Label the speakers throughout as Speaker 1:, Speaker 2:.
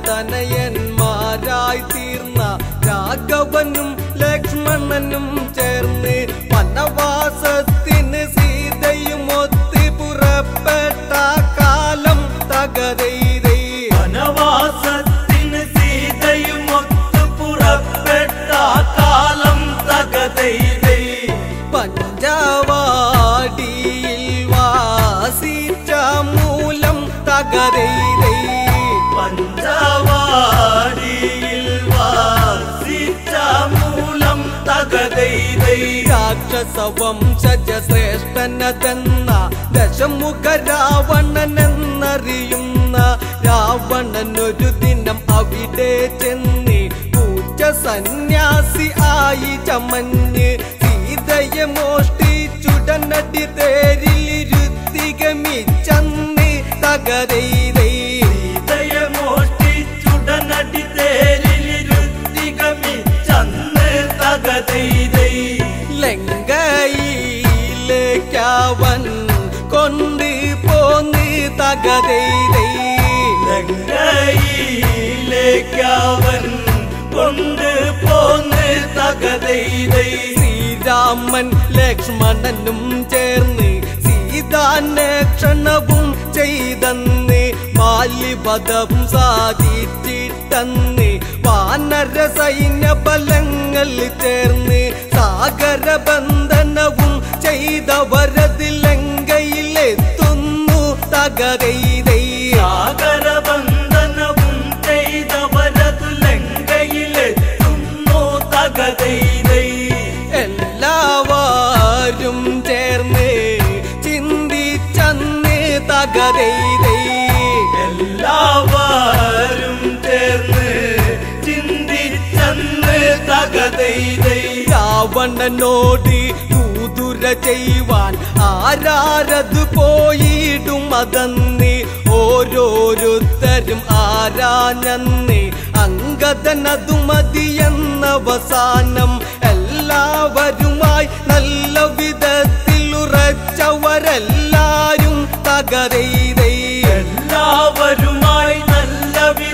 Speaker 1: തനയന്മാരായി തീർന്ന രാഘവനും ലക്ഷ്മണനും ചേർന്ന് വനവാസത്തിന് സീതയും ഒത്ത് പുറപ്പെട്ട കാലം തകരൈതൈ
Speaker 2: വനവാസത്തിന് സീതയും ഒത്തു പുറപ്പെട്ട കാലം തകതൈതൈ
Speaker 1: പഞ്ചവാടിയിൽ വാസിച്ച മൂലം തകരൈതൈ
Speaker 2: പഞ്ചവാടിയിൽ വാസിച്ച മൂലം തകതൈതൈ
Speaker 1: രാക്ഷസ വംശജ ശ്രേഷ്ഠനതെന്ന ദശമുഖ രാവണൻ എന്നറിയുന്ന രാവണൻ ഒരു ദിനം അവിടെ ചെന്ന് പൂച്ച സന്യാസി ആയി ചമഞ്ഞ് സീതയെ മോഷ്ടിച്ചുടനടി തേരിലിരുത്തികമിച്ചന്ന് തകരൈതൈ
Speaker 2: സീതയെ മോഷ്ടിച്ചുടനടി തേരിലിരുത്തികമിച്ചന്ന് തകതൈതൈ
Speaker 1: ലങ്കയിലേക്കവൻ കൊണ്ട് പോന്ന് തകരൈതൈ
Speaker 2: ലങ്കയിലേക്കവൻ കൊണ്ട് പോന്ന് തകതൈതൈ
Speaker 1: ശ്രീരാമൻ ലക്ഷ്മണനും ചേർന്ന് സീതാന്വേഷണവും ചെയ്തന്ന് ബാല്യപദം സാധിച്ചിട്ടന്ന് വാനര സൈന്യ ബലങ്ങൾ ചേർന്ന് സാഗര ബന്ധനവും ചെയ്തവരത് ലങ്കയിലെത്തുന്നു തകരൈതൈ
Speaker 2: സാഗരബന്ധനവും ചെയ്തവരതു ലങ്കയിലെത്തുന്നു തകതൈതൈ
Speaker 1: എല്ലാവരും ചേർന്ന് ചിന്തിച്ചന്ന് തകരൈതൈ
Speaker 2: എല്ലാവരും ചേർന്ന് ചിന്തിച്ചന്ന് തകതൈതൈ
Speaker 1: രാവണനോട് കൂതുര ചെയ്യുവാൻ ആരാരത് പോയിടും അതന്ന് ഓരോരുത്തരും ആരാഞ്ഞന്ന് അങ്കദനതു മതിയെന്നവസാനം എല്ലാവരുമായി നല്ല വിധത്തിൽ ഉറച്ചവരെല്ലാരും തകരൈതൈ
Speaker 2: എല്ലാവരുമായി നല്ല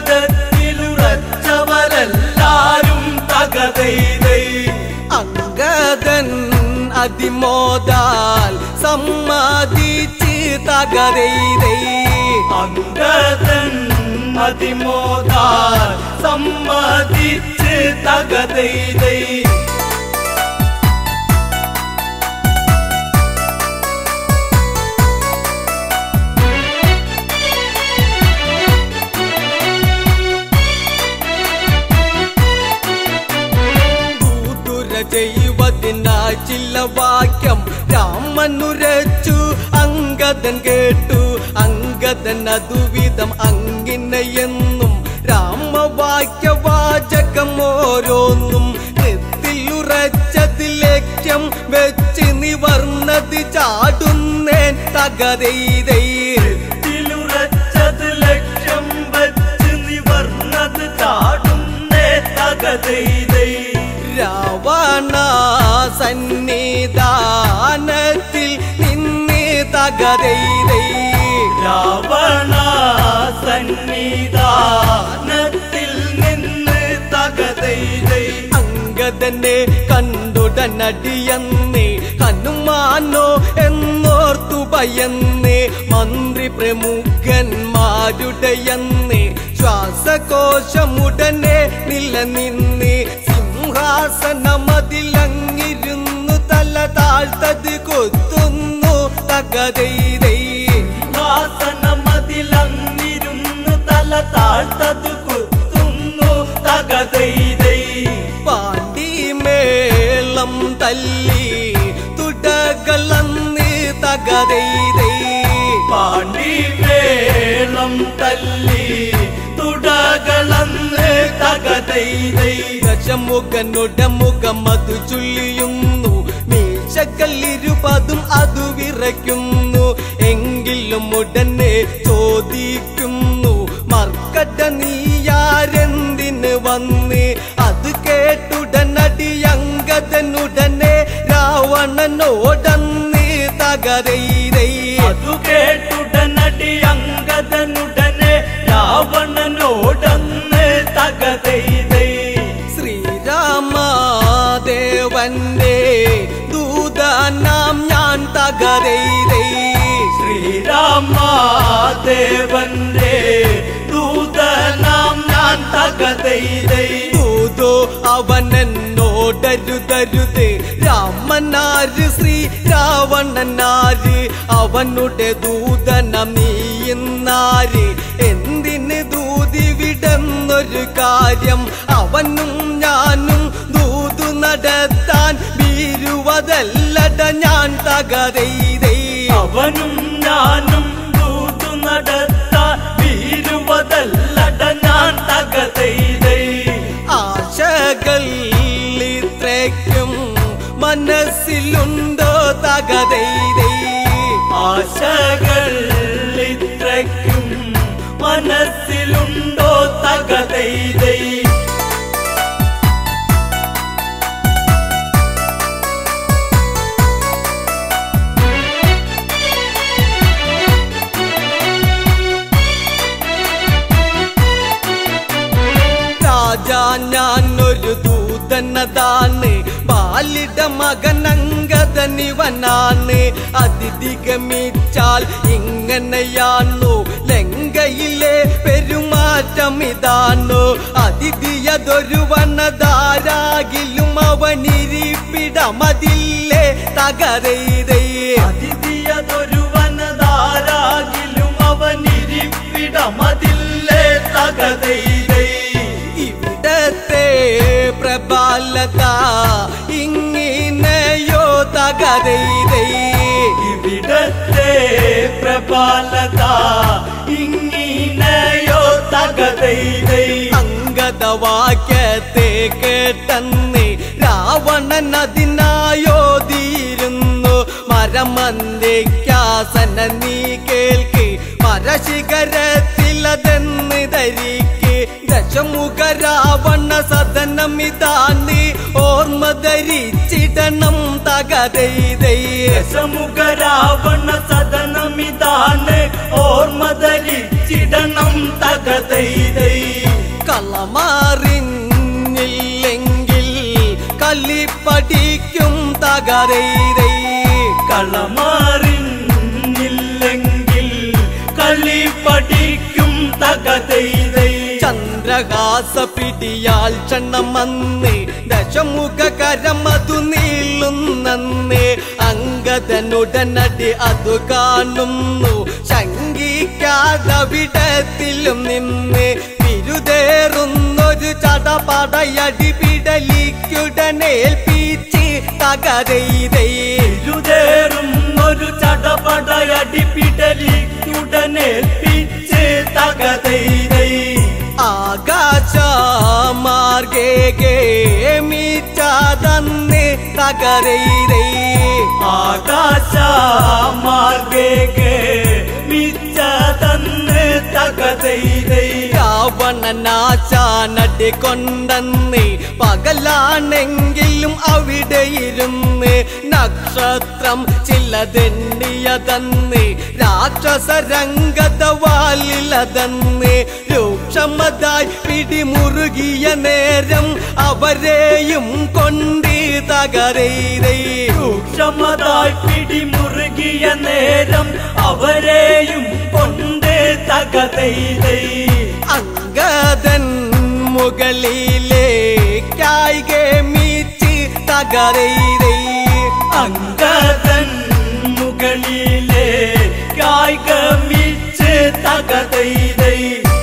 Speaker 2: വിധത്തിലുറച്ചവരെല്ലാരും തകതൈതൈ
Speaker 1: അങ്കദൻ അതിമോദാൽ സമ്മതിച്ച് തകരൈതൈ
Speaker 2: അങ്കദൻ അതിമോദാൽ സമ്മതിച്ച് തകതൈതൈ
Speaker 1: കൂതുര ചെയ്യുവതിനായി ചില വാക്യം രാമനുരച്ചു അങ്കദൻ കേട്ടു അങ്കദൻ അതുവിധം അങ്ങിനെയെന്നും രാമവാക്യവാചകം ഓരോന്നും നെത്തിലുറച്ചത് ലക്ഷ്യം വെച്ച് നിവർന്നത് ചാടുന്നേൻ തകരൈതൈ
Speaker 2: ത്തിലുറച്ചത് ലക്ഷ്യം വച്ച് നിവർന്നത് ചാടുന്നേ തകതൈതൈ
Speaker 1: രാവണ സന്നിധാനത്തിൽ നിന്ന് തകരൈതൈ
Speaker 2: രാവണ സന്നിധാനത്തിൽ നിന്ന് തകതൈതൈ
Speaker 1: അങ്കദനെ കണ്ടുടനടിയന്ന് ഹനുമാനോ എന്നോർത്തു ഭയന്ന് മന്ത്രി പ്രമുഖന്മാരുടെയന്ന് ശ്വാസകോശമുടനെ നിലനിന്ന് സിംഹാസനമതിലങ്ങിരുന്നു തല താഴ്ത്തത് കൊത്തുന്നു തകതൈതൈ
Speaker 2: ഹാസനമതിലങ്ങിരുന്നു തല താഴ്ത്തത് കുത്തുന്നു തകതൈതൈ
Speaker 1: പാണ്ടിമേളം തല്ലി തുടകളന്ന് തകതൈതൈ
Speaker 2: പാണ്ടിമേളം തല്ലി തുടകളന്ന് തകതൈതൈ
Speaker 1: ദശമുഖനുടമുഖം അതു ചൊല്ലിയുന്നു മീശക്കല്ലിരുപതും അതു വിറയ്ക്കുന്നു എങ്കിലും ഉടനെ ചോദിക്കുന്നു മർക്കട്ട നീയാരെന്തിന് വന്ന് അത് കേട്ടുടനടി അങ്കദനുടനെ രാവണനോടന്ന് തകരൈരൈ
Speaker 2: അതു കേട്ടുടനടി അങ്കദനുടനെ രാവണനോടന്ന്
Speaker 1: തകരൈതൈ
Speaker 2: ശ്രീരാമാദേവന്റെ ദൂതനാം ഞാൻ തകതൈതൈ
Speaker 1: ദൂതോ അവനെന്നോടരുതരുത് രാമനാര് ശ്രീ രാവണനാര് അവനുടെ ദൂതനം നീയുന്നാര് എന്തിന് ദൂതി വിടുന്നൊരു കാര്യം അവനും ഞാനും ദൂതു നടത്താൻ വീരുവതല്ലട ഞാൻ തകരൈതൈ
Speaker 2: അവനും ഞാനും ദൂതു നടത്താൻ വീരുവതല്ലട ഞാൻ തകതൈതൈ
Speaker 1: ആശകൾ ഇത്രയ്ക്കും മനസ്സിലുണ്ടോ തകതൈതൈ
Speaker 2: ആശകൾ ഇത്രയ്ക്കും മനസ്സിലുണ്ടോ തകതൈതൈ
Speaker 1: രാജാ ഞാനൊരു ദൂതനതാണ് ബാലിട മകനങ്കതനിവനാണ് അതിഥിഗമിച്ചാൽ ഇങ്ങനെയാണു ലങ്കയിലെ പെരുമാറ്റം ഇതാണു അതിഥിയതൊരു വനതാരാകിലും അവനിരിപ്പിടമതില്ലേ തകരൈതേ
Speaker 2: അതിഥിയതൊരു വനതാരാകിലും അവനിരിപ്പിടമതില്ലേ തകതൈതൈ
Speaker 1: ഇവിടത്തെ പ്രബലത ഇങ്ങിനെയോ തകരൈതേ
Speaker 2: ഇവിടത്തെ പ്രബലത ഇങ്ങിനെയോ തകതൈതൈ
Speaker 1: അങ്കദവാക്യത്തെ കേട്ടെന്ന് രാവണൻ അതിനായോതിയിരുന്നു മരമന്ദിക്കാസന നീ കേൾക്ക് മരശിഖരത്തിലതെന്ന് ധരിക്ക് ദശമുഖ രാവണ സദനമിതാന്ന് ഓർമ്മ ധരിച്ചിടണം തകതൈതൈ
Speaker 2: ദശമുഖ രാവണ സദനമിതാണ് ഓർമ്മ ധരിച്ചിടണം തകതൈതൈ
Speaker 1: കളമാറിഞ്ഞില്ലെങ്കിൽ കല്ലിപ്പടിക്കും തകരൈതൈ
Speaker 2: കളമാറിഞ്ഞില്ലെങ്കിൽ കളി പഠിക്കും തകതൈതൈ
Speaker 1: ചന്ദ്രഹാസ പിടിയാൽ ക്ഷണമന്ന് ദശമുഖ കരമതു നീളുന്നന്ന് അങ്കദനുടനടി അതു കാണുന്നു ശങ്കിക്കാതവിടത്തിലും നിന്ന് വിരുതേറുന്നൊരു ചടപടയടി പിടലിക്കുടനേൽപ്പിച്ച് തകരൈതൈ
Speaker 2: ഇരുതേറും ഒരു ചടപടയടി പിടലിക്കുടനെ പിച്ച് തകതൈതൈ
Speaker 1: ആകാശമാർഗേ മീറ്റാതന്ന് തകരൈതൈ
Speaker 2: ആകാശ മാർഗേ മിച്ച തന്ന് തകതൈതൈ
Speaker 1: രാവണനാശാനടി കൊണ്ടെന്ന് പകലാണെങ്കിലും അവിടെ ഇരുന്ന് നക്ഷത്രം ചിലതെണ്ണിയതന്ന് രാക്ഷസ രംഗതവാലിലതന്ന് രൂക്ഷമതായി പിടിമുറുകിയ നേരം അവരെയും കൊണ്ട് തകരൈതൈ
Speaker 2: സൂക്ഷ്മതായി പിടിമുറുകിയ നേരം അവരെയും കൊണ്ട് തകതൈതൈ
Speaker 1: അങ്കദൻ മുകളിലേക്കായി ഗമിച്ച് തകരൈതൈ
Speaker 2: അങ്കദൻ മുകളിലെ കായികമിച്ച് തകതൈതൈ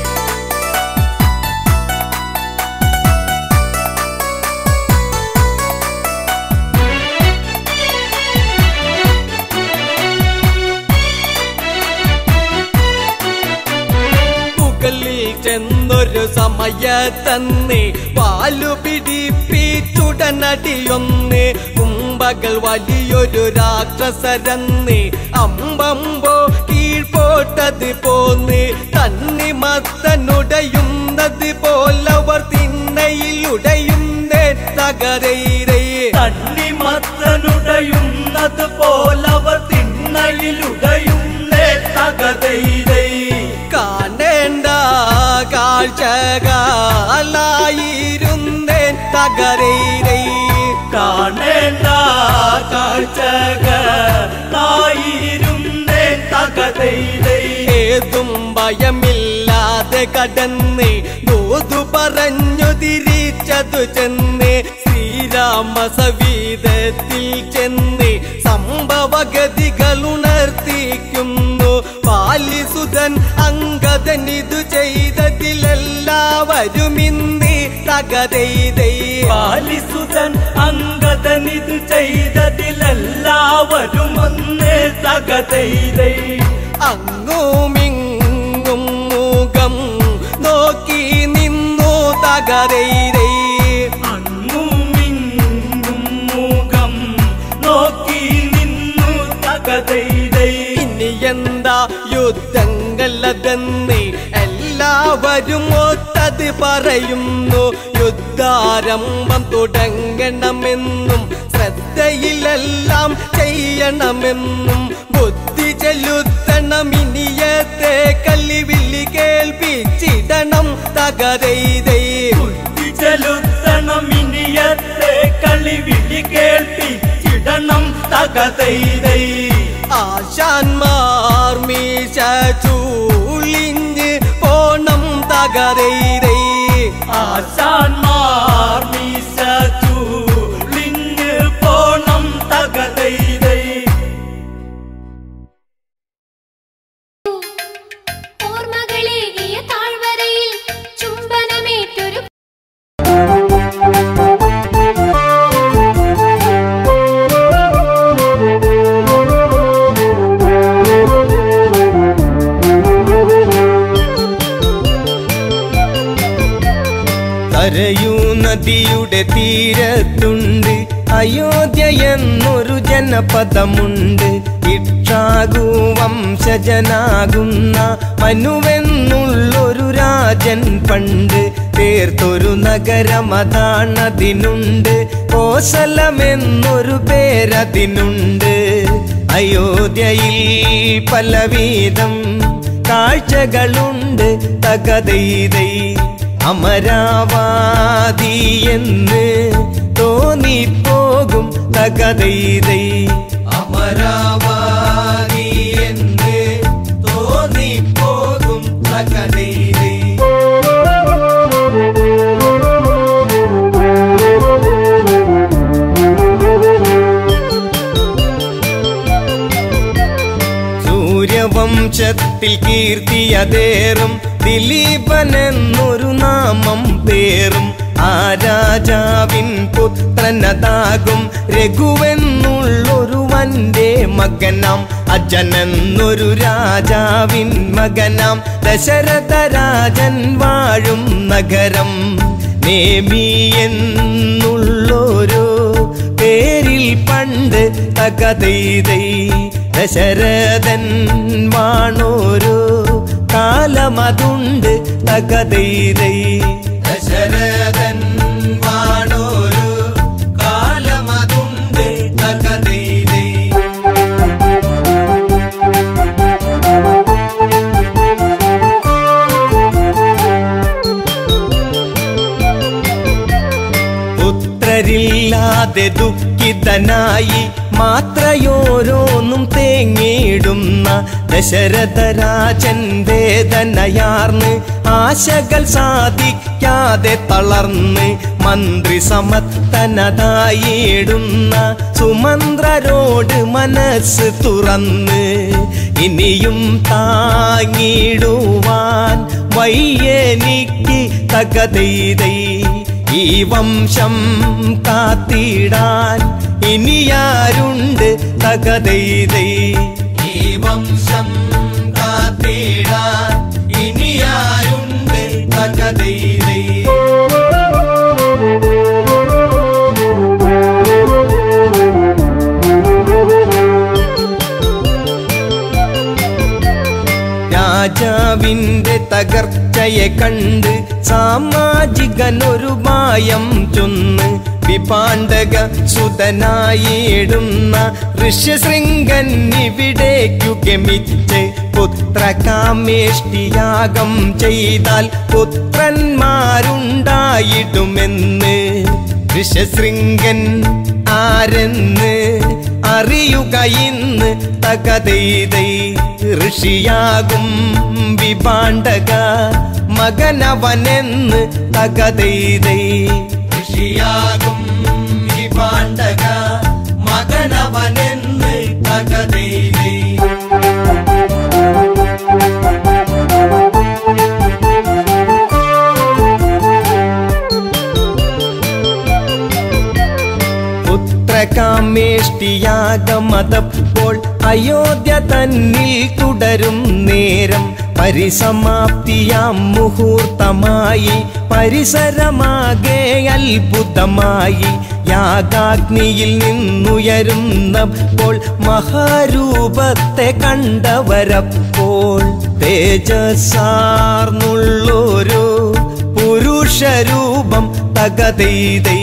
Speaker 1: മുകളിൽ ചെന്നൊരു സമയത്തന്ന് പാലു പിടിപ്പിച്ചുടനടിയൊന്ന് കുമ്പകൾ വലിയൊരു രാക്ഷസരന്ന് അമ്പമ്പോ കീഴ്പോട്ടത് പോന്ന് തന്നി മത്തനുടയുന്നത് പോലവർ തിണ്ണയിലുടയുന്നേ തകരൈരേ
Speaker 2: തണ്ണിമത്തനുടയുന്നത് പോലവർ തിണ്ണയിലുടയുന്നേ തകതൈതൈ
Speaker 1: കാണേണ്ട കാഴ്ചകളായിരുന്നേ തകരൈരൈ
Speaker 2: കാണേണ്ട കാഴ്ചകളായി തകതൈതൈ
Speaker 1: ഏതും ഭയമില്ലാതെ കടന്ന് ദൂതു പറഞ്ഞു തിരിച്ചതു ചെന്ന് ശ്രീരാമ സവീതത്തിൽ ചെന്ന് സംഭവഗതികൾ ഉണർത്തിക്കുന്നു പാലിസുതൻ അങ്കദൻ ഇതു ചെയ്തതിലെല്ലാവരും ഇന്ന് തകതൈതൈ
Speaker 2: പാലിസുതൻ അങ്കദനിത് ചെയ്തതിലെല്ലാവരും ഒന്ന് തകതൈതൈ
Speaker 1: അങ്ങുമിങ്ങും മുഖം നോക്കി നിന്നു തകരൈരൈ
Speaker 2: അങ്ങുമിങ്ങും മുഖം നോക്കി നിന്നു തകതൈതൈ
Speaker 1: ഇനി എന്താ യുദ്ധങ്ങളതെന്ന് എല്ലാവരും ഒത്തത് പറയുന്നു യുദ്ധാരംഭം തുടങ്ങണമെന്നും ശ്രദ്ധയിലെല്ലാം ചെയ്യണമെന്നും ബുദ്ധി ചെലുത്തണം ഇനിയത്തെ കല്ലിവില്ലി കേൾപ്പിച്ചിടണം തകരൈതൈ
Speaker 2: ചെലുത്തണം ഇനിയത്തെ കളിവിളി കേൾപ്പിച്ചിടണം തകതൈതൈ
Speaker 1: ആശാന്മാർ മീശ ചൂളിഞ്ഞ് പോണം തകരൈരൈ
Speaker 2: ആശാന്മാർ മീശ ചൂളിഞ്ഞ് പോണം തകതൈതൈ
Speaker 3: ഓർമ്മകളേകിയ താഴ്വരയിൽ ചുംബനമേറ്റൊരു
Speaker 4: കരയൂ നദിയുടെ തീരത്തുണ്ട് അയോധ്യ എന്നൊരു ജനപദമുണ്ട് ഇക്ഷാകു വംശജനാകുന്ന മനുവെന്നുള്ളൊരു രാജൻ പണ്ട് തീർത്തൊരു നഗരമതാണതിനുണ്ട് കോസലമെന്നൊരു പേരതിനുണ്ട് അയോധ്യയിൽ പലവിധം കാഴ്ചകളുണ്ട് തകതൈതൈ അമരാവാതി എന്ന് തോന്നിപ്പോകും തകതൈതൈ അമരാവാതി എന്ന് തോന്നിപ്പോകും തകതൈതൈ സൂര്യവംശത്തിൽ കീർത്തിയതേറും ദിലീപനെന്നൊരു നാമം പേറും ആ രാജാവിൻ പുത്രനതാകും രഘുവെന്നുള്ളൊരു വന്റെ മകനാം അജനെന്നൊരു രാജാവിൻ മകനാം ദശരഥ രാജൻ വാഴും നഗരം നേമി എന്നുള്ളൊരു പേരിൽ പണ്ട് തകതൈതൈ ദശരഥൻ വാണോരോ കാലമതുണ്ട് തകതൈതൈ ദശരഥൻ വാണോരോ കാലമതുണ്ട് തകതൈതൈ പുത്രരില്ലാതെ ദുഃഖിതനായി മാത്രയോരോന്നും തേങ്ങിയിടുന്ന ദശരഥരാജൻ വേദനയാർന്ന് ആശകൾ സാധിക്കാതെ തളർന്ന് മന്ത്രി സമത്തനതായിടുന്ന സുമന്ത്രരോട് മനസ്സ് തുറന്ന് ഇനിയും താങ്ങിടുവാൻ വയ്യെനിക്ക് തകതൈതൈ ഈ വംശം കാത്തിടാൻ ഇനിയാരുണ്ട് തകതൈതൈ ഈ വംശം കാത്തിടാൻ ഇനിയാരുണ്ട് തകതൈതൈ രാജാവിന്റെ തകർച്ചയെ കണ്ട് സാമാജികനൊരു മായം ചൊന്ന് വിപാണ്ഡക സുതനായിടുന്ന ഋഷ്യശൃംഗൻ ഇവിടേക്കു ഗമിച്ച് പുത്രകാമേഷ്ടിയാഗം ചെയ്താൽ പുത്രന്മാരുണ്ടായിടുമെന്ന് ഋഷ്യശൃംഗൻ ആരെന്ന് അറിയുക ഇന്ന് തകതൈതൈ ഋഷിയാകും വിപാണ്ഡക മകനവനെന്ന് തകതൈതൈ
Speaker 2: ഋഷിയാകും വിപാണ്ഡക മകനവനെന്ന് തകതൈതൈ
Speaker 4: പുത്രകാമേഷ്ടിയാകമതപ്പോൾ അയോധ്യ തന്നിൽ തുടരും നേരം പരിസമാപ്തിയാം മുഹൂർത്തമായി പരിസരമാകെ അത്ഭുതമായി യാഗാഗ്നിയിൽ നിന്നുയരുന്നപ്പോൾ മഹാരൂപത്തെ കണ്ടവരപ്പോൾ തേജസാർന്നുള്ളൊരു പുരുഷരൂപം തകതൈതൈ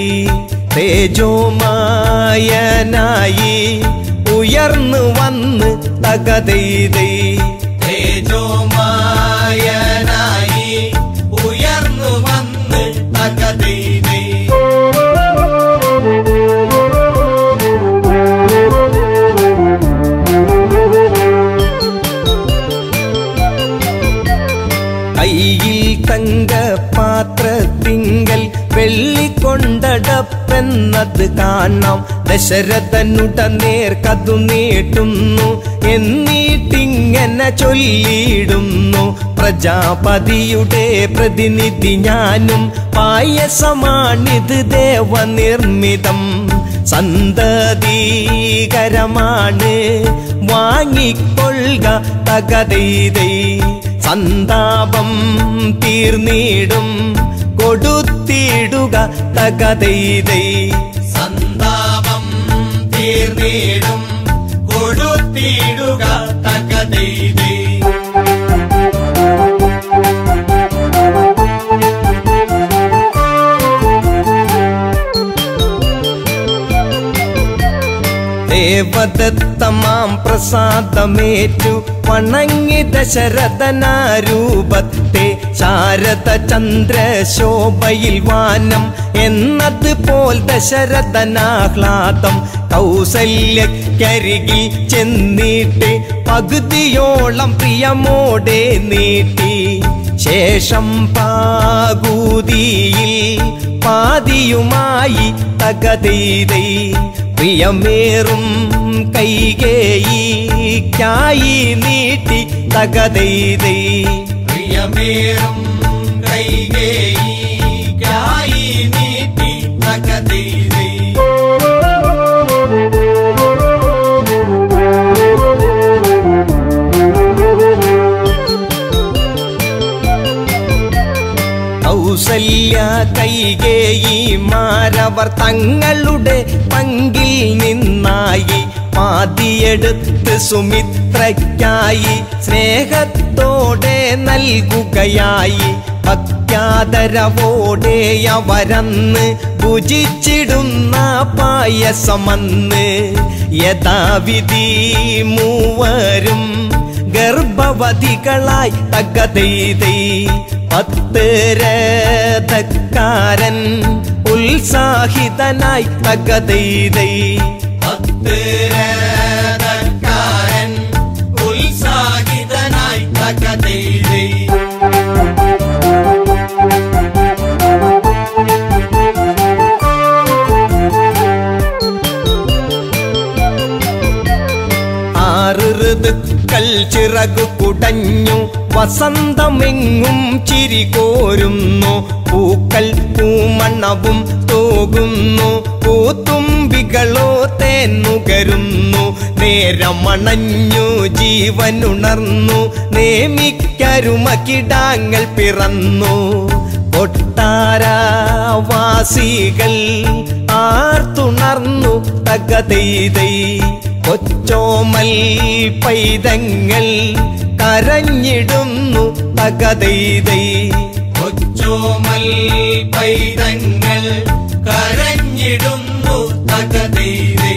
Speaker 4: തേജോമായനായി ഉയർന്നു വന്ന് തകതൈതൈ
Speaker 2: തേജോമായനായി ഉയർന്നു വന്ന് തകതൈതൈ
Speaker 4: കയ്യിൽ തങ്ക പാത്രത്തിങ്കൽ വെള്ളിക്കൊണ്ടടപ്പെന്നത് കാണാം ദശരഥനുട നേർക്കതു നീട്ടുന്നു എന്നിട്ടിങ്ങനെ ചൊല്ലിയിടുന്നു പ്രജാപതിയുടെ പ്രതിനിധി ഞാനും പായസമാണിത് ദേവനിർമ്മിതം സന്തതീകരമാണ് വാങ്ങിക്കൊള്ളുക തകതൈതൈ സന്താപം തീർന്നിടും കൊടുത്തിടുക തകതൈതൈ
Speaker 2: സന്താപം തീർന്നിടും കൊടുത്തിടുക തകതൈതൈ
Speaker 4: ദേവദത്തമാം പ്രസാദമേറ്റു വണങ്ങി ദശരഥനാരൂപത്തെ ശാരദ ചന്ദ്രശോഭയിൽ വാനം എന്നതുപോൽ ദശരഥനാഹ്ലാദം കൗസല്യക്കരികിൽ ചെന്നിട്ട് പകുതിയോളം പ്രിയമോടെ നീട്ടി ശേഷം പാകൂതിയിൽ പാതിയുമായി തകതീതൈ പ്രിയമേറും കൈകേയിക്കായി നീട്ടി തകതൈതൈ
Speaker 2: പ്രിയമേറും കൈകേയി നീട്ടി തകതൈതൈ
Speaker 4: കൗസല്യ കൈകേയി മാരവർ തങ്ങളുടെ പങ്കിൽ നിന്നായി പാതിയെടുത്ത് സുമിത്രയ്ക്കായി സ്നേഹത്തോടെ നൽകുകയായി ഭക്യാദരവോടെ അവരന്ന് ഭുജിച്ചിടുന്ന പായസമന്ന് യഥാവിധി മൂവരും ഗർഭവതികളായി തകതൈതൈ പത്ത് രഥക്കാരൻ ഉത്സാഹിതനായി തകതൈതൈ
Speaker 2: പത്ത് രഥക്കാരൻ ഉത്സാഹിതനായി തകതൈതൈ
Speaker 4: ആറ് ഋതുക്കൾ ചിറകു കുടഞ്ഞു വസന്തമെങ്ങും ചിരി കോരുന്നു പൂക്കൾ പൂമണ്ണവും തൂകുന്നു പൂത്തുമ്പികളോ തേന്നുകരുന്നു നേരമണഞ്ഞു ജീവനുണർന്നു നേമിക്കരുമകിടാങ്ങൾ പിറന്നു കൊട്ടാരവാസികൾ ആർത്തുണർന്നു തകതൈതൈ കൊച്ചോമൽ പൈതങ്ങൾ കരഞ്ഞിടുന്നു തകതൈതൈ
Speaker 2: കൊച്ചോമൽ പൈതങ്ങൾ കരഞ്ഞിടുന്നു തകതൈതൈ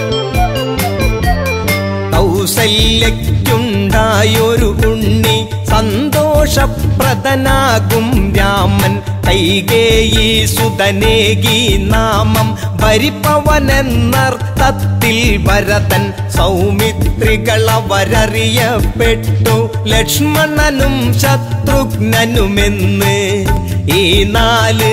Speaker 4: കൗസല്യയ്ക്കുണ്ടായൊരു ഉണ്ണി മോക്ഷപ്രദനാകും രാമൻ കൈകേയി സുതനേകി നാമം ഭരിപ്പവനെന്നർത്ഥത്തിൽ ഭരതൻ സൗമിത്രികളവരറിയപ്പെട്ടു ലക്ഷ്മണനും ശത്രുഘ്നനുമെന്ന് ഈ നാല്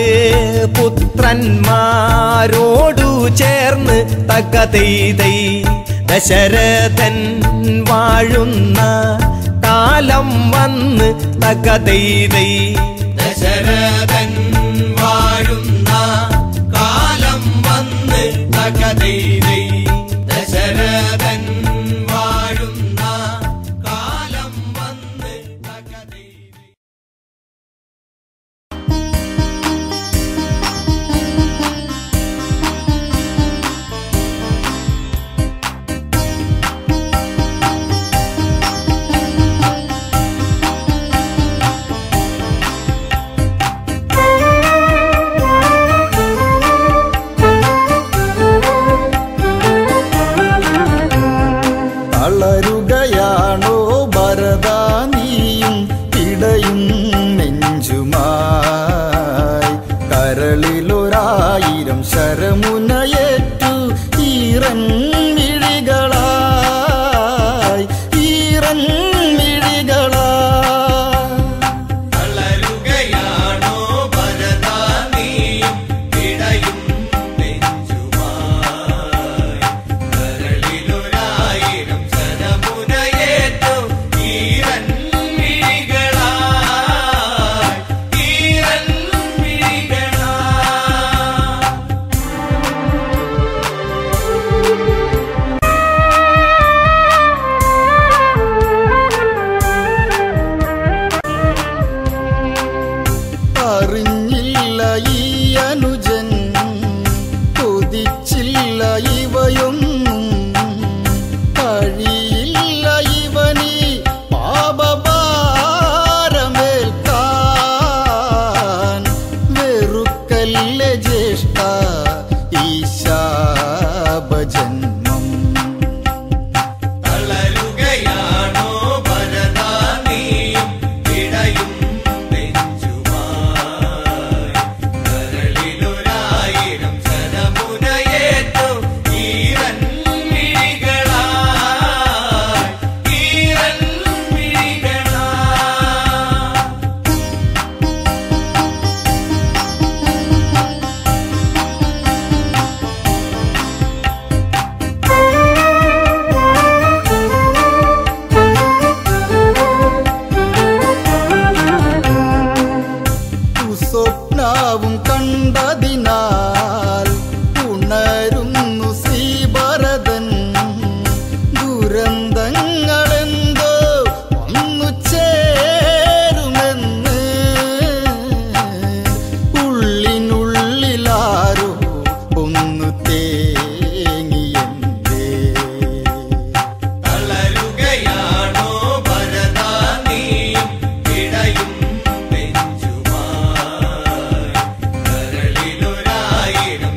Speaker 4: പുത്രന്മാരോടു ചേർന്ന് തകതൈതൈ ദശരഥൻ വാഴുന്ന കാലം വന്ന് തകതൈതൈ
Speaker 2: ദശരഥൻ വാഴുന്ന കാലം വന്ന് തകതൈതൈ ദശരഥൻ വാഴുന്ന കാലം വന്ന് തകതൈതൈ
Speaker 5: തളരുകയാണോ ഭരത നീയും ഇടയും നെഞ്ചുമായി കരളിലൊരായിരം ശരമുനയേറ്റു ഈറൻ മിഴികളായി ഈറൻ മിഴികളായി
Speaker 2: തളരുകയാണോ ഭരതാ നീയും ഇടയും നെഞ്ചുമായി കരളിലൊരായിരം ശരമുനയേറ്റു ഈരൻ മിഴികളായി ഈരൻ മിഴികളായി
Speaker 5: അറിഞ്ഞില്ല ഈ അനുജൻ കൊതിച്ചില്ല ഇവയൊന്നും കഴിയില്ല ഇവനീ പാപഭാരമേൽക്കാൻ വെറുക്കല്ല ജ്യേഷ്ഠ ഈ ശാപജന്മം
Speaker 2: തളരുകയാണോ ഭരതാ നീയും ഇടയും നെഞ്ചുമായി കരളിലൊരായിരം ശരമുനയേറ്റു ഈരൻ മിഴികളായി ഈരൻ മിഴികളായി
Speaker 5: സ്വപ്നാവും കണ്ടതിനാൽ ഉണരുന്നു ശ്രീഭരതൻ ദുരന്തങ്ങളെന്തോ വന്നു ചേരുമെന്ന് ഉള്ളിനുള്ളിലാരോ ഒന്നു തേങ്ങിയെന്തേ
Speaker 2: തളരുകയാണോ ഭരതാ നീയും ഇടയും നെഞ്ചുമായി കരളിലൊരായിരം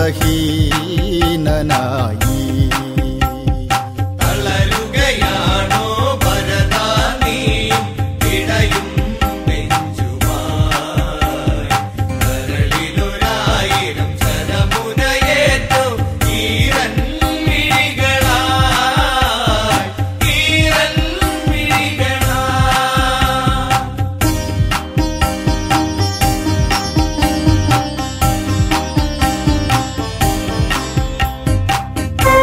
Speaker 2: തളരുകയാണോ ഭരതാ നീയും ഇടയും നെഞ്ചുമായി കരളിലൊരായിരം ശരമുനയേറ്റു ഈരൻ മിഴികളായി ഈരൻ മിഴികളായി
Speaker 3: ും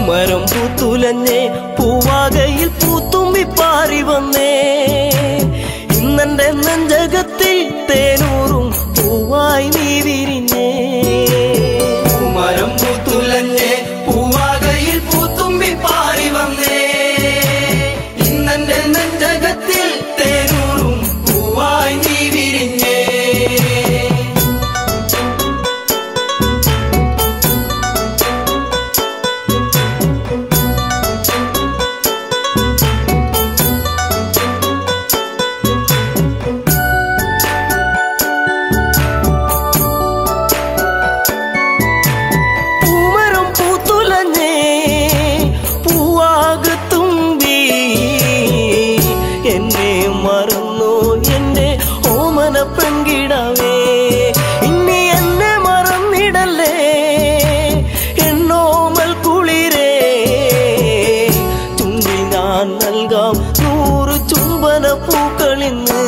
Speaker 6: പൂമരം പൂത്തുലഞ്ഞേ പൂവാകയിൽ പൂത്തുമ്പി പാറി വന്നേ ഇന്നെന്റെ നെഞ്ചകത്തിൽ തേനൂറും പൂവായി നീ വിരിഞ്ഞേ
Speaker 1: മരം പൂത്തുലഞ്ഞേ പൂവാകയിൽ പൂത്തുമ്പി പാറി വന്നേ ഇന്നെന്റെ നെഞ്ചകത്തിൽ തേനൂറും പൂവായി നീ വിരിഞ്ഞേ
Speaker 6: പൂമരം പൂത്തുലഞ്ഞേ പൂവാകത്തുമ്പി എന്നെ മറന്നു എന്റെ ഓമന പെൺകിടവേ ഇനി എന്നെ മറന്നിടല്ലേ എന്നോമൽ കുളിരേ ചുണ്ടിൽ ഞാൻ നൽകാം നൂറ് ചുംബന പൂക്കളിന്ന്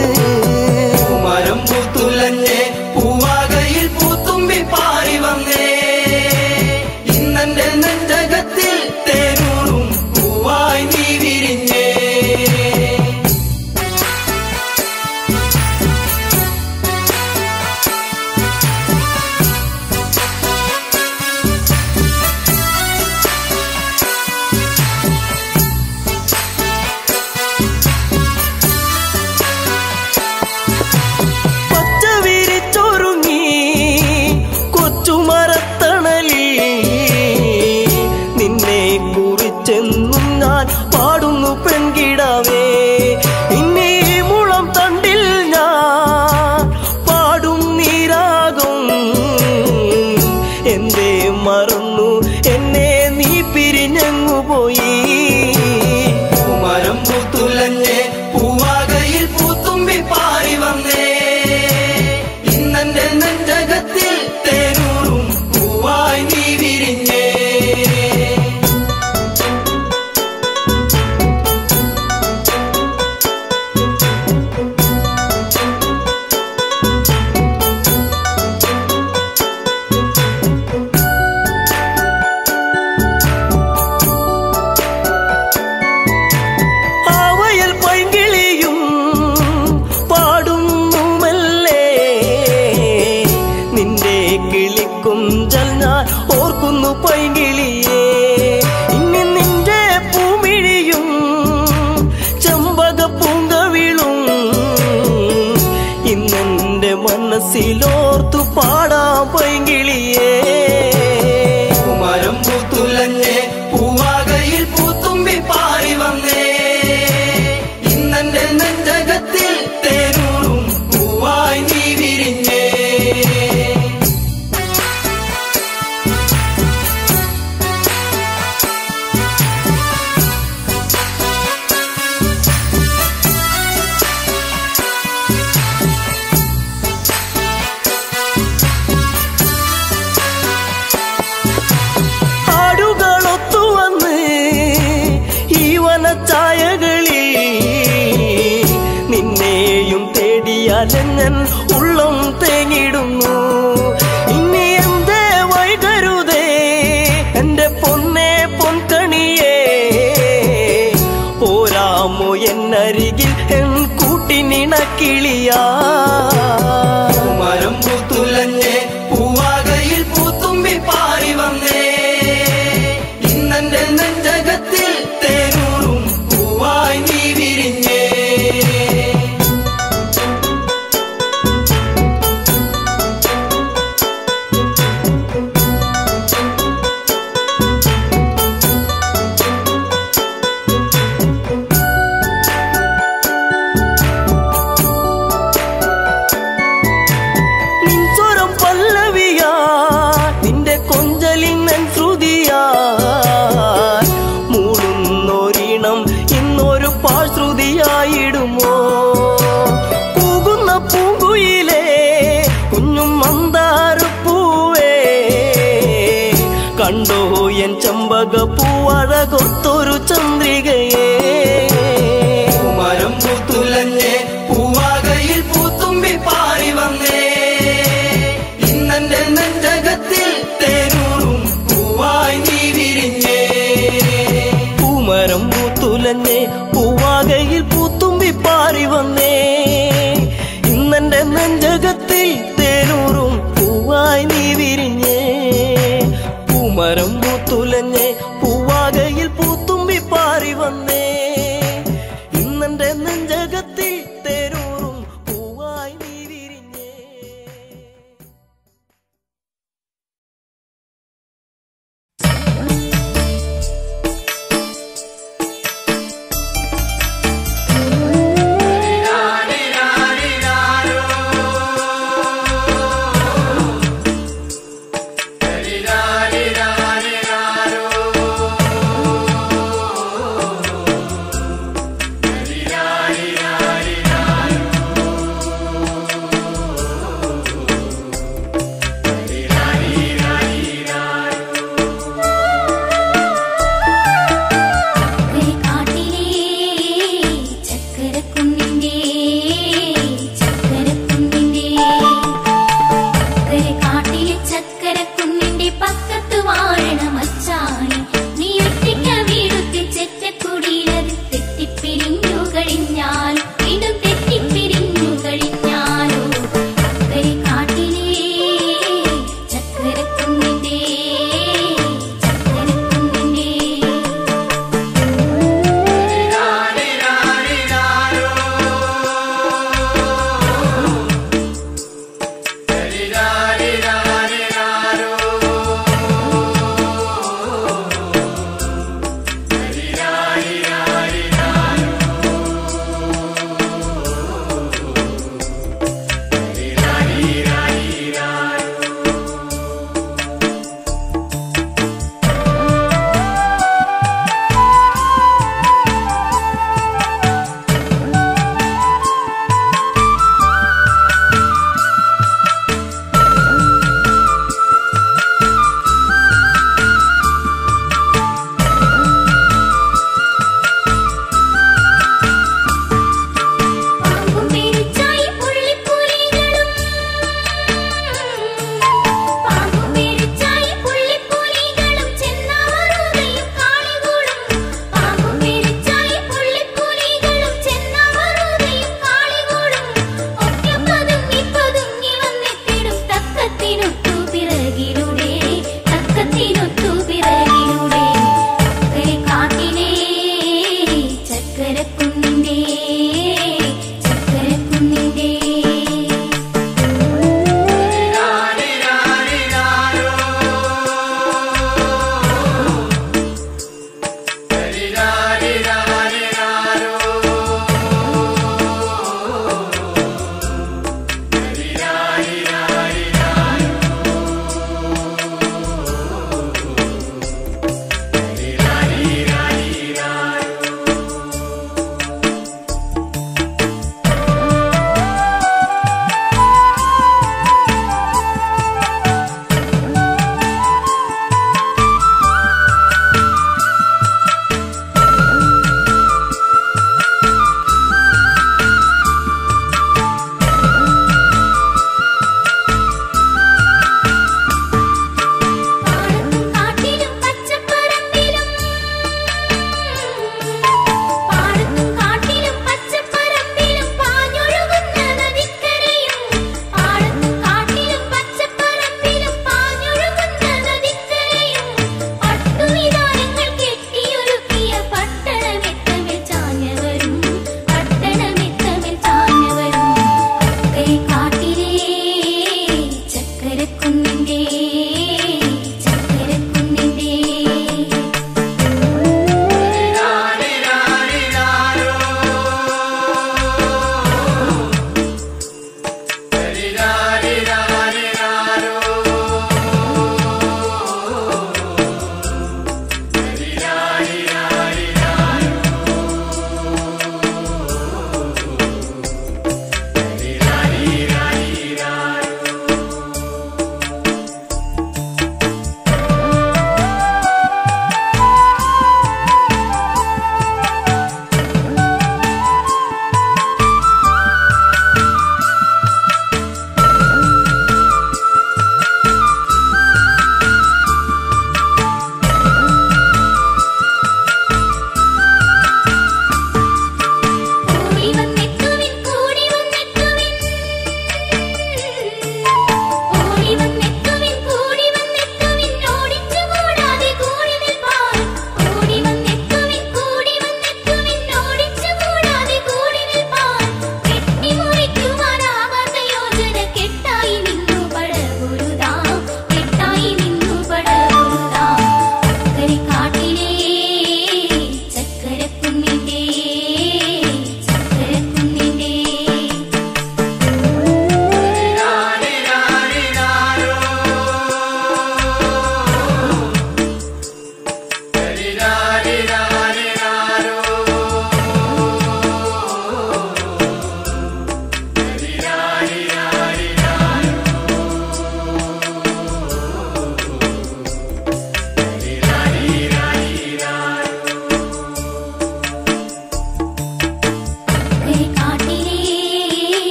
Speaker 1: മരം പൂത്തുലഞ്ഞേ പൂവാകയിൽ പൂത്തുമ്പി പാറി വന്നേ ഇന്നെന്റെ നെഞ്ചകത്തിൽ തേനൂറും പൂവായി നീ വിരിഞ്ഞേ
Speaker 6: പച്ച വിരിച്ചൊരുങ്ങി കൊച്ചുമരത്തണലിൽ നിന്നെ കുറിച്ചെന്നും ഞാൻ പാടുന്നു പെൺകിടാവേ ഇനി ഈ മുളം തണ്ടിൽ ഞാൻ പാടും നീരാകും എന്തേ മറന്നു എന്നെ നീ പിരിഞ്ഞങ്ങു പോയി
Speaker 1: മരം പൂത്തുലഞ്ഞേ പൂവാകയിൽ പൂത്തുമ്പി പാറി വന്നേ ഇന്നെന്റെ നെഞ്ചകത്തിൽ തേനൂറും പൂവായി നീ വിരിഞ്ഞേ
Speaker 6: ആവയൽ പൈങ്കിളിയും പാടുന്നുമല്ലേ നിന്റെ കിളിക്കുഞ്ചൽ ഞാൻ ഓർക്കുന്നു പൈങ്കിളിയേ ഇനി നിന്റെ പൂമിഴിയും ചെമ്പക പൂങ്കവിളും ഇന്നെന്റെ മനസ്സിലോർത്തു പാടാം പൈങ്കിളിയേ
Speaker 1: മരം പൂത്തുലഞ്ഞേ പൂവാകയിൽ പൂത്തുമ്പി പാറി വന്നേ ഇന്നെന്റെ നെഞ്ചകത്തിൽ തേനൂറും പൂവായി നീ വിരിഞ്ഞേ
Speaker 6: ആടുകളൊത്തു വന്ന് ഈ വനച്ചായകളിൽ നിന്നെയും തേടിയാലെങ്ങൻ ഉള്ളം തേങ്ങിടുന്നു ഇനി എന്തേ വൈകരുതേ എന്റെ പൊന്നെ പൊൻകണിയേ പോരാമോ എന്നരികിൽ എൻ കൂട്ടിനിണക്കിളിയാ
Speaker 1: മരം പൂത്തുലഞ്ഞേ പൂവാകയിൽ പൂത്തുമ്പി പാറി വന്നേ ഇന്നെന്റെ നെഞ്ചകത്തിൽ തേനൂറും പൂവായി നീ വിരിഞ്ഞേ
Speaker 6: നിൻ സ്വരം പല്ലവിയാ നിന്റെ കൊഞ്ചലിൻ ശ്രുതിയാ മൂടുന്നൊരിണം ഇന്നൊരു പാഴ്ശ്രുതിയായിടുമോ കൂകുന്ന പൂങ്കുയിലേ കുഞ്ഞും മന്ദാരപ്പൂവേ കണ്ടോ എൻ ചമ്പക പൂവഴകൊത്തൊരു ചന്ദ്രികയേ
Speaker 1: മരം പൂത്തുലഞ്ഞേ പൂവാകയിൽ പൂത്തുമ്പി പാറി വന്നേ ഇന്നെന്റെ നെഞ്ചകത്തിൽ തേനൂറും പൂവായി നീ വിരിഞ്ഞേ
Speaker 6: നെഞ്ചകത്തിൽ തേനൂറും പൂവായി നീ വിരിഞ്ഞേ പൂമരം പൂത്തുലഞ്ഞേ പൂവാകയിൽ പൂത്തുമ്പി പാറി വന്നേ ഇന്നെന്റെ നെഞ്ചകത്തിൽ തേനൂറും പൂവായി നീ വിരിഞ്ഞേ
Speaker 2: ോ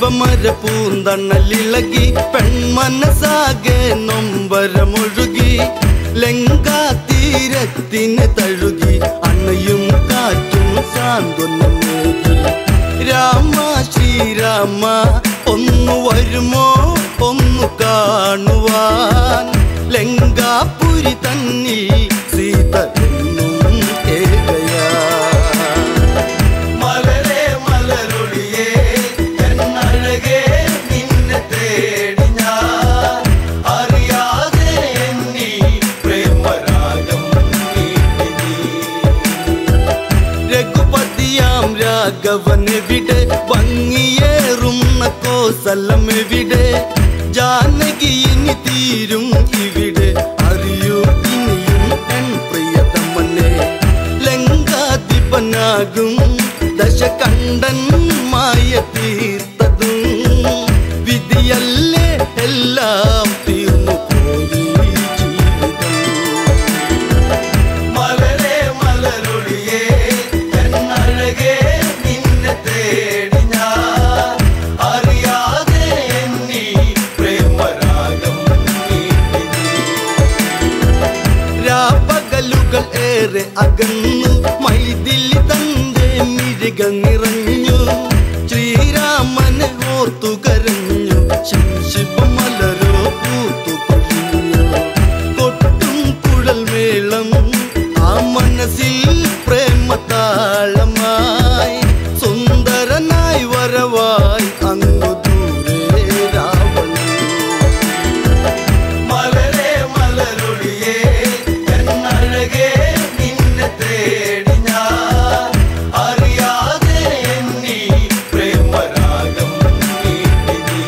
Speaker 5: ശിവമര പൂന്തണ്ണലിളകി പെൺമനസാകെ നൊമ്പരമൊഴുകി ലങ്കാ തീരത്തിന് തഴുകി അണയും കാറ്റും സാന്ത്വനമേകി രാമ ശ്രീരാമ ഒന്നു വരുമോ ഒന്നു കാണുവാൻ ലങ്കാപുരി തന്നിൽ സീത എന്നും ഏകയാ
Speaker 2: മലരെ മലരൊളിയേ എന്നഴകേ നിന്നെ തേടി ഞാൻ അറിയാതെ എന്നീ പ്രേമരാഗം നീട്ടി നീ
Speaker 5: രഘുപതിയാം രാഘവനെവിടെ ഭംഗിയേറുന്ന കോസലമെവിടെ ജാനകി ഇനി തീരും ഇവിടെ അറിയൂ ഇനിയും എൻ പ്രിയതമനെ ലങ്കാധിപനാകും ദശകണ്ഠൻ മായ തീർത്തതും വിധിയല്ലേ എല്ലാം തീർന്നു പോയി ജീവിതം
Speaker 2: മലരെ മലരൊളിയേ എന്നഴകേ നിന്നെ തേടി ഞാൻ അറിയാതെ എന്നീ പ്രേമരാഗം നീട്ടി നീ
Speaker 5: രാപ്പകലുകൾ ഏറെ അകന്നു മൈതിലി തന്റെ മിഴിക നിറഞ്ഞു ശ്രീരാമനെ ഓർത്തു കരഞ്ഞു ശിവമലരോ പൂത്തു കൊഴിഞ്ഞു കൊട്ടും കുഴൽ മേളം ആ മനസ്സിൽ പ്രേമതാളമായി സുന്ദരനായി വരവായി അങ്ങു ദൂരെ രാവണൻ
Speaker 2: മലരെ മലരൊളിയേ എന്നഴകേ നിന്നെ തേടി ഞാൻ അറിയാതെ എന്നീ പ്രേമരാഗം നീട്ടി നീ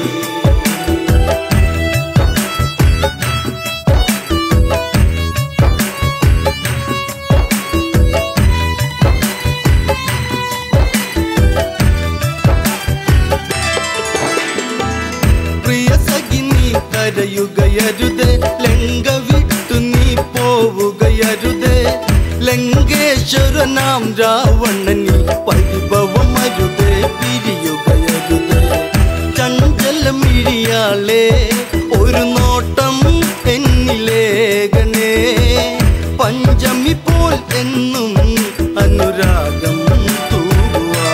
Speaker 5: പ്രിയ സഖി നീ കരയുകയരുത് ലങ്ക വിട്ടു നീ പോവുകയരുത് ലങ്കേശ്വരനാം രാവണനി പരിഭവമരുത് പിരിയുകയരുത് ചഞ്ചലമിഴിയാളെ ഒരു നോട്ടം എന്നിലേകണേ പഞ്ചമി പോൽ എന്നും അനുരാഗം തൂവാ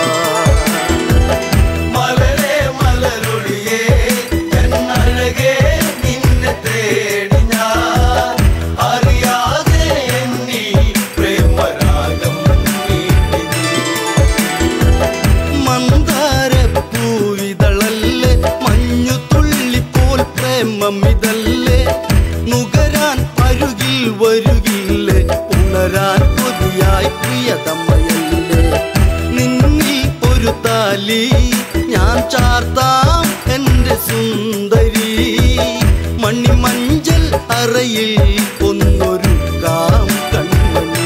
Speaker 2: മലരെ മലരൊളിയേ എന്നഴകേ നിന്നെ തേടി ഞാൻ അറിയാതെ എന്നീ പ്രേമരാഗം നീട്ടി നീ
Speaker 5: മന്ദാര പൂവിതളല്ലേ മഞ്ഞു തുള്ളിപ്പോൽ പ്രേമമിതല്ലേ നുകരാൻ അരുകിൽ വരുകില്ലേ ഉണരാൻ കൊതിയായി പ്രിയതമ്മയല്ലേ നിന്നിൽ ഒരു താലി ഞാൻ ചാർത്താം എന്റെ സുന്ദരി മണിമഞ്ചൽ അറയിൽ ഒന്നൊരുക്കാം കൺമണി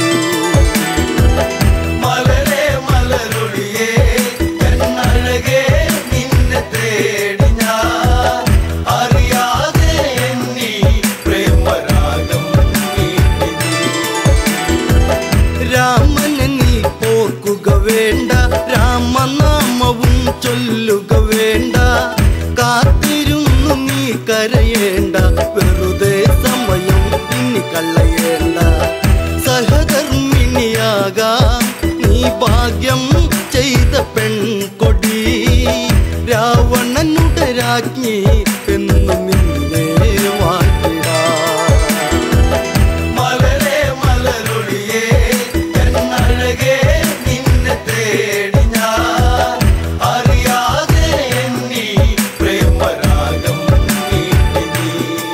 Speaker 2: മലരെ മലരൊളിയേ എന്നഴകേ നിന്നെ തേടി ഞാൻ അറിയാതെ എന്നീ പ്രേമരാഗം നീട്ടി നീ
Speaker 5: രാമനെ നീ ഓർക്കുക വേണ്ട രാമനാമവും ചൊല്ലുക വേണ്ട കാത്തിരുന്നു നീ കരയേണ്ട വെറുതെ സമയം ഇനി കളയേണ്ട സഹധർമ്മിണിയാകാം നീ ഭാഗ്യം ചെയ്ത പെൺകൊടി രാവണനുടെ രാജ്ഞി എന്നു നിന്നെ വാഴ്ത്തിടാം
Speaker 2: മലരെ മലരൊളിയേ എന്നഴകേ നിന്നെ തേടി ഞാൻ അറിയാതെ എന്നീ പ്രേമരാഗം നീട്ടി നീ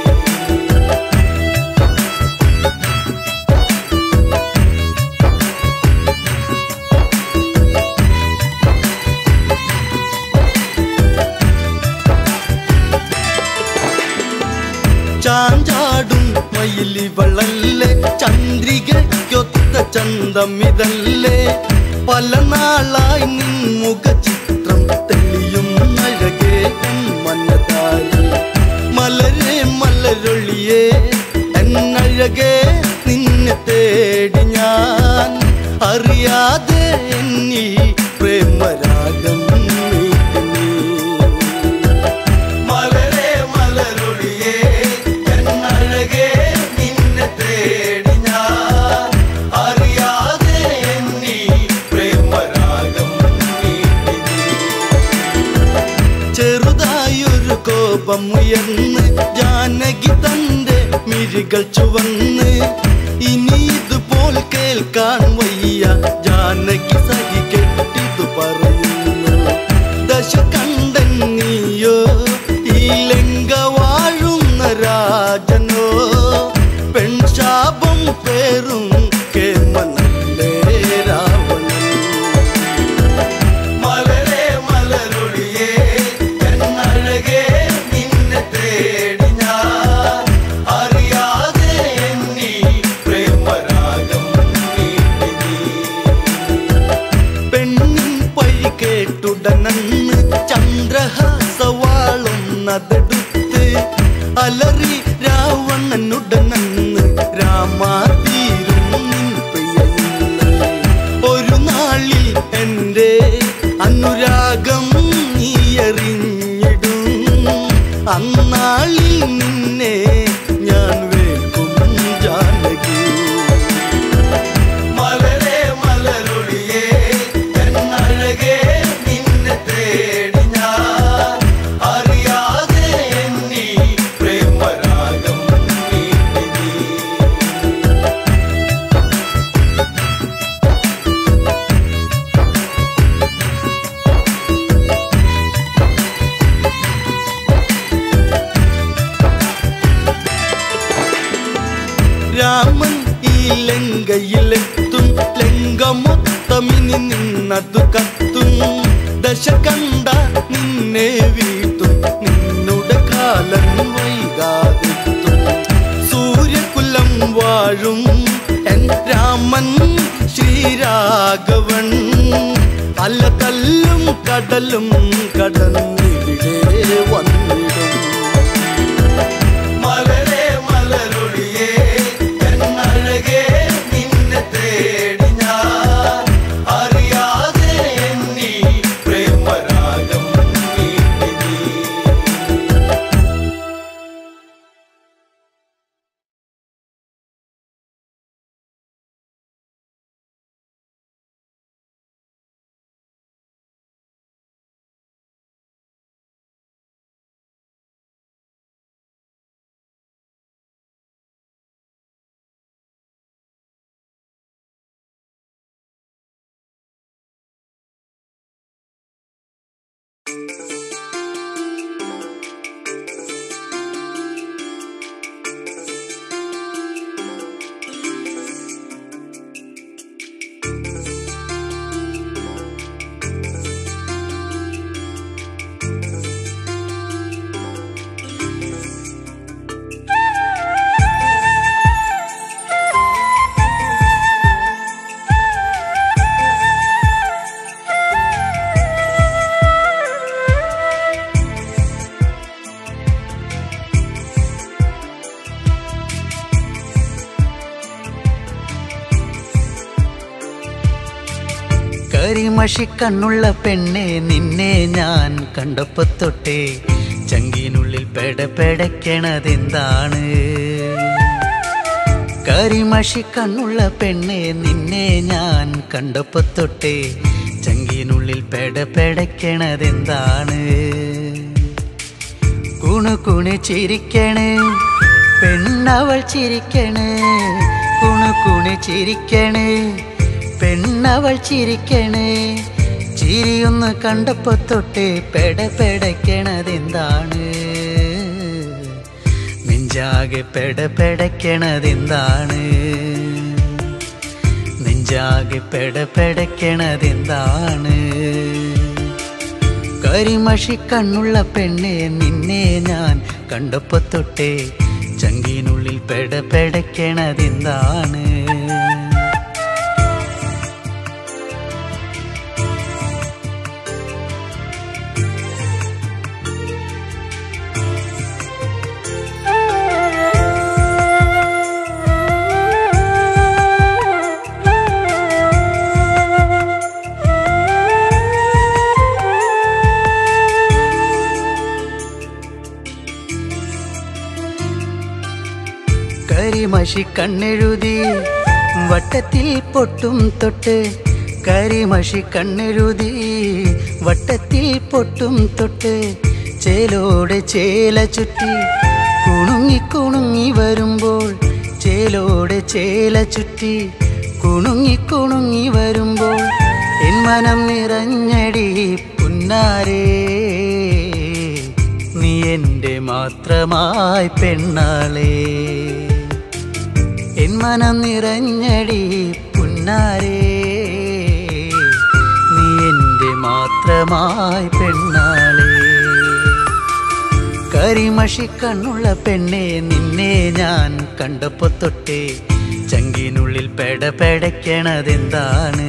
Speaker 5: ചാഞ്ചാടും മയിലിവളല്ലേ ചന്ദ്രികയ്ക്കൊത്ത ചന്തമിതല്ലേ പല നാളായി നിൻ മുഖചിത്രം തെളിയും അഴകേ മനതാരി മലരെ മലരൊളിയേ എന്നഴകേ നിന്നെ തേടി ഞാൻ അറിയാതെ എന്നിൽ പ്രേമരാഗം മീട്ടി നീ രൂപമുയർന്ന് ജാനകി തന്റെ മിഴികൾ ചുവന്ന് ഇനി ഇതുപോൽ കേൾക്കാൻ വയ്യ ജാനകി സഹി കെട്ടിതു പറയുന്നു ദശ കണ്ടൻ നീയോ ഈ ലങ്ക വാഴുന്ന രാജനോ പെൺശാപം പേറും കേമനല്ലേ രാവണൻ
Speaker 2: മലരേ മലരൊളിയേ എന്നഴകേ നിന്നെ തേടി ഞാൻ അറിയാതെ എന്നീ പ്രേമരാഗം നീട്ടി നീ
Speaker 5: പെണ്ണിൻ പഴി കേട്ടുടനന്ന് ചന്ദ്രഹാസവാളും നതെടുത്ത് അലറി രാവണനുടനന്ന് രാമാതീരും നിൻ പ്രിയന്ന് ഒരു നാളിൽ എൻ്റെ അനുരാഗം നീ എറിഞ്ഞിടും അന്നാളിൽ നിന്നെ ഞാൻ വേൽക്കും ജാനകി
Speaker 2: മലരേ മലരൊളിയേ എന്നഴകേ നിന്നെ തേടി ഞാൻ അറിയാതെ എന്നീ പ്രേമരാഗം നീട്ടി നീ
Speaker 5: രാമൻ ഈ ലങ്കയിലെത്തും ലങ്ക മൊത്തമിനി നിന്നതു കത്തും ദശ കണ്ട നിന്നെ വീട്ടും നിന്നുടെ കാലം വൈകാതെത്തും സൂര്യകുലം വാഴും എൻ രാമൻ ശ്രീരാഘവൻ പല തല്ലും കടലും കടന്നിവിടെ വന്നിടും
Speaker 2: മലരേ മലരൊളിയേ എന്നഴകേ നിന്നെ തേടി ഞാൻ അറിയാതെ എന്നീ പ്രേമരാഗം നീട്ടി നീ
Speaker 7: കരിമഷി കണ്ണുള്ള പെണ്ണെ നിന്നെ ഞാൻ കണ്ടപ്പോ തൊട്ടേ ചങ്കിനുള്ളിൽ പെടപെടക്കണതെന്താണ് കരിമഷി കണ്ണുള്ള പെണ്ണെ നിന്നെ ഞാൻ കണ്ടപ്പോ തൊട്ടേ ചങ്കിനുള്ളിൽ പെടപെടക്കണതെന്താണ് കുണു കുണു ചിരിക്കണ് പെണ്ണവൾ ചിരിക്കണ് കുണു കുണു ചിരിക്കണ് പെണ്ണവൾ ചിരിക്കണ് ചിരിയൊന്ന് കണ്ടപ്പോ തൊട്ട് പെട പെടക്കണതെന്താണ് നെഞ്ചാകെ പെട പെടക്കണതെന്താണ് നെഞ്ചാകെ പെട പെടക്കണതെന്താണ് കരിമഷി കണ്ണുള്ള പെണ്ണെ നിന്നെ ഞാൻ കണ്ടപ്പോ തൊട്ടേ ചങ്കിനുള്ളിൽ പെട പെടക്കണതെന്താണ് കരിമഷി കണ്ണെഴുതി വട്ടത്തിൽ പൊട്ടും തൊട്ട് കരിമഷി കണ്ണെഴുതി വട്ടത്തിൽ പൊട്ടും തൊട്ട് ചേലോടെ ചേല ചുറ്റി കുണുങ്ങി കുണുങ്ങി വരുമ്പോൾ ചേലോടെ ചേല ചുറ്റി കുണുങ്ങി കുണുങ്ങി വരുമ്പോൾ എൻ മനം നിറഞ്ഞടി പുന്നാരേ നീ എൻ്റെ മാത്രമായി പെണ്ണാളേ എൻ മനം നിറഞ്ഞടി പുന്നാരേ നീ എൻ്റെ മാത്രമായി പെണ്ണാളേ കരിമഷി കണ്ണുള്ള പെണ്ണെ നിന്നെ ഞാൻ കണ്ടപ്പോ തൊട്ടേ ചങ്കിനുള്ളിൽ പെട പെടയ്ക്കണതെന്താണ്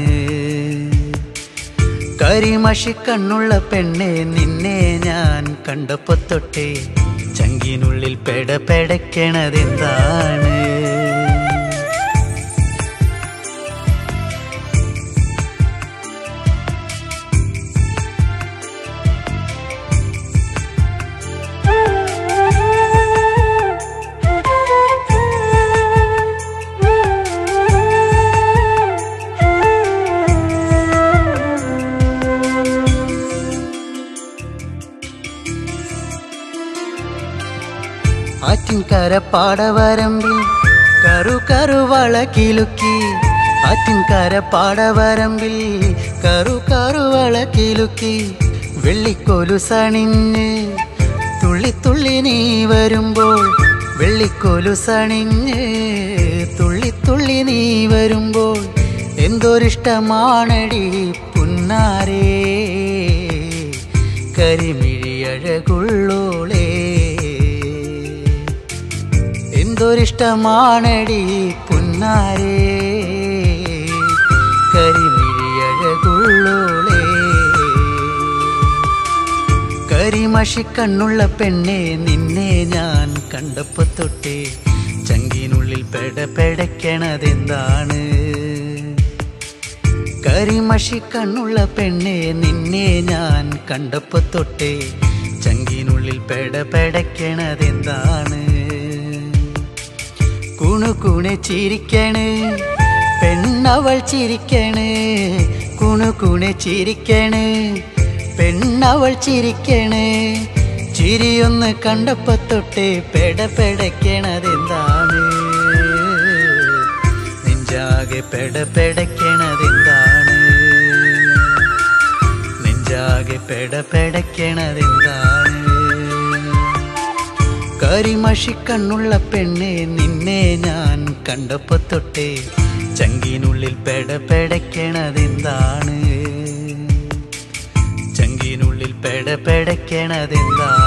Speaker 7: കരിമഷി കണ്ണുള്ള പെണ്ണെ നിന്നെ ഞാൻ കണ്ടപ്പോ തൊട്ടേ ചങ്കിനുള്ളിൽ പെട പെടയ്ക്കണതെന്താണ് ആറ്റിൻകര പാടവരമ്പിൽ കറു കറുവള കിലുക്കി ആറ്റിൻകര പാടവരമ്പിൽ കറു കറുവള കിലുക്കി വെള്ളിക്കോലു സണിഞ്ഞ് തുള്ളി തുള്ളി നീ വരുമ്പോൾ വെള്ളിക്കോലു സണിഞ്ഞ് തുള്ളി തുള്ളി നീ വരുമ്പോൾ എന്തൊരിഷ്ടമാണടി പുന്നാരേ കരിമിഴിയഴകുള്ളോളേ എന്തൊരിഷ്ടമാണടി പുന്നാരേ കരിമിഴിയഴകുള്ളോളേ കരിമഷി കണ്ണുള്ള പെണ്ണെ നിന്നെ ഞാൻ കണ്ടപ്പോ തൊട്ടേ ചങ്കിനുള്ളിൽ പെട പെടയ്ക്കണതെന്താണ് കരിമഷി കണ്ണുള്ള പെണ്ണെ നിന്നെ ഞാൻ കണ്ടപ്പോ തൊട്ടേ ചങ്കിനുള്ളിൽ പെട പെടയ്ക്കണതെന്താണ് കുണുകുണെ ചിരിക്കണ് പെണ്ണവൾ ചിരിക്കണ് കുണുകുണെ ചിരിക്കണ് പെണ്ണവൾ ചിരിക്കണ് ചിരിയൊന്ന് കണ്ടപ്പോ തൊട്ടേ പെട പെടയ്ക്കണതെന്താണ് നെഞ്ചാകെ പെട പെടയ്ക്കണതെന്താണ് നെഞ്ചാകെ പെട പെടയ്ക്കണതെന്താണ് കരിമഷി കണ്ണുള്ള പെണ്ണെ നിന്നെ ഞാൻ കണ്ടപ്പോ തൊട്ടേ ചങ്കിനുള്ളിൽ പെട പെടയ്ക്കണതെന്താണ് ചങ്കിനുള്ളിൽ പെട പെടയ്ക്കണതെന്താണ്